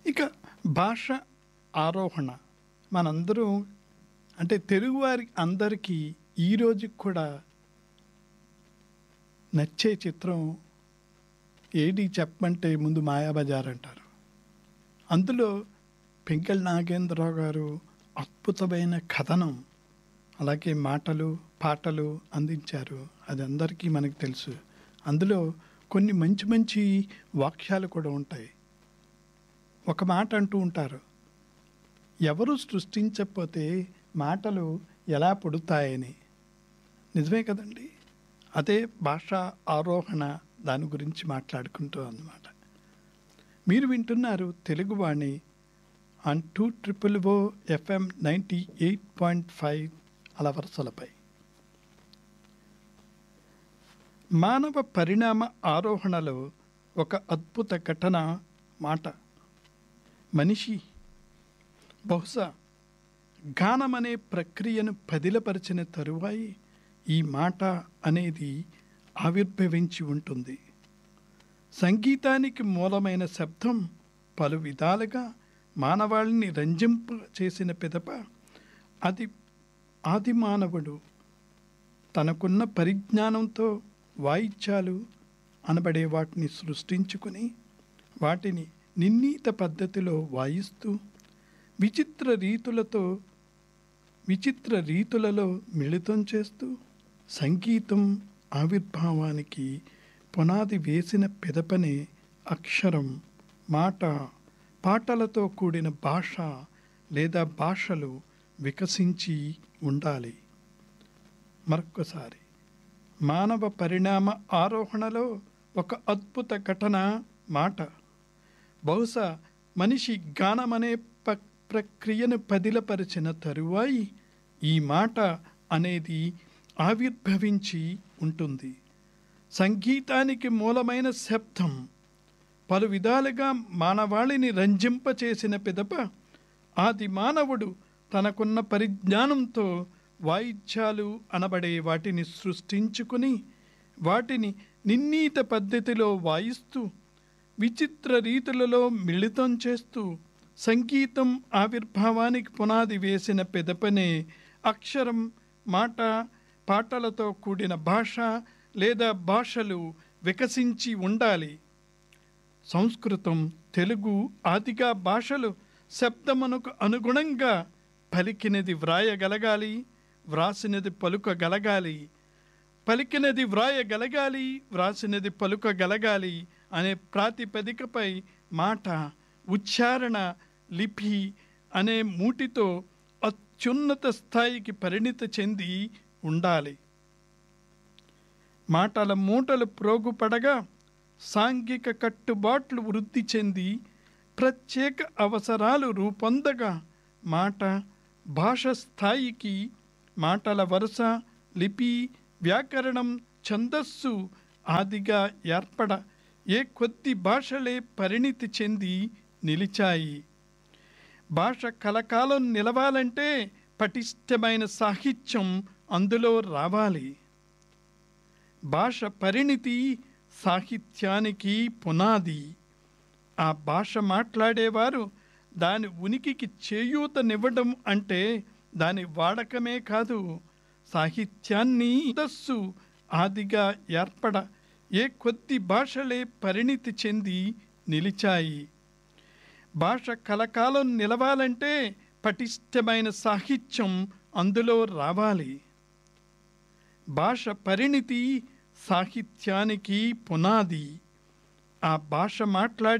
ఇక భాష ఆరోహణ మనందరూ అంటే తెలుగువారి అందరికీ ఈ రోజుకి కూడా నచ్చే చిత్రం ఏది చెప్పమంటే ముందు మాయాబజార్ అంటారు అందులో పెంకల్ నాగేంద్రరావు గారు అద్భుతమైన కథనం అలాగే మాటలు పాటలు అందించారు అది అందరికీ మనకు తెలుసు అందులో కొన్ని మంచి మంచి వాక్యాలు కూడా ఉంటాయి ఒక మాట అంటూ ఉంటారు ఎవరు సృష్టించకపోతే మాటలు ఎలా పుడతాయని నిజమే కదండి అదే భాష ఆరోహణ దాని గురించి మాట్లాడుకుంటూ అన్నమాట మీరు వింటున్నారు Teluguvani on two triple O FM ninety eight point five అలవరసలపై మానవ పరిణామ ఆరోహణలో ఒక అద్భుత ఘటన మాట మనిషి బహుశా గానమనే ప్రక్రియను పదిలపరిచిన తరువాయి ఈ మాట అనేది ఆవిర్భవించి ఉంటుంది సంగీతానికి మూలమైన శబ్దం పలు విధాలుగా మానవాళిని రంజింప చేసిన పిదప అది ఆది మానవుడు తనకున్న పరిజ్ఞానంతో వాయిద్యాలు అనబడే వాటిని సృష్టించుకుని వాటిని నిర్ణీత పద్ధతిలో వాయిస్తూ విచిత్ర రీతులతో విచిత్ర రీతులలో మిళితం చేస్తూ సంగీతం ఆవిర్భావానికి పునాది వేసిన పెదపనే అక్షరం మాట పాటలతో కూడిన భాష లేదా భాషలు వికసించి ఉండాలి మరొక్కసారి మానవ పరిణామ ఆరోహణలో ఒక అద్భుత ఘటన మాట బహుశా మనిషి గానమనే ప ప్రక్రియను పదిలపరిచిన తరువాయి ఈ మాట అనేది ఆవిర్భవించి ఉంటుంది సంగీతానికి మూలమైన శబ్దం పలు విధాలుగా మానవాళిని రంజింపచేసిన పిదప ఆది మానవుడు తనకున్న పరిజ్ఞానంతో వాయిద్యాలు అనబడే వాటిని సృష్టించుకుని వాటిని నిర్ణీత పద్ధతిలో వాయిస్తూ విచిత్ర రీతులలో మిళితం చేస్తూ సంగీతం ఆవిర్భావానికి పునాది వేసిన పెదపనే అక్షరం మాట పాటలతో కూడిన భాష లేదా భాషలు వికసించి ఉండాలి సంస్కృతం తెలుగు ఆదిగా భాషలు శబ్దమునకు అనుగుణంగా పలికినది వ్రాయగలగాలి వ్రాసినది పలుకగలగాలి పలికినది వ్రాయగలగాలి వ్రాసినది పలుకగలగాలి అనే ప్రాతిపదికపై మాట ఉచ్చారణ లిపి అనే మూటితో అత్యున్నత స్థాయికి పరిణితి చెంది ఉండాలి మాటల మూటలు ప్రోగుపడగా సాంఘిక కట్టుబాట్లు వృద్ధి చెంది ప్రత్యేక అవసరాలు రూపొందగా మాట భాష స్థాయికి మాటల వరుస లిపి వ్యాకరణం ఛందస్సు ఆదిగా ఏర్పడ ఏ కొద్ది భాషలే పరిణితి చెంది నిలిచాయి భాష కలకాలం నిలవాలంటే పటిష్టమైన సాహిత్యం అందులో రావాలి భాష పరిణితి సాహిత్యానికి పునాది ఆ భాష మాట్లాడేవారు దాని ఉనికికి చేయూతనివ్వడం అంటే దాని వాడకమే కాదు సాహిత్యాన్ని దస్సు ఆదిగా ఏర్పడ ఏ కొద్ది భాషలే పరిణితి చెంది నిలిచాయి భాష కలకాలం నిలవాలంటే పటిష్టమైన సాహిత్యం అందులో రావాలి భాష పరిణితి సాహిత్యానికి పునాది ఆ భాష మాట్లాడే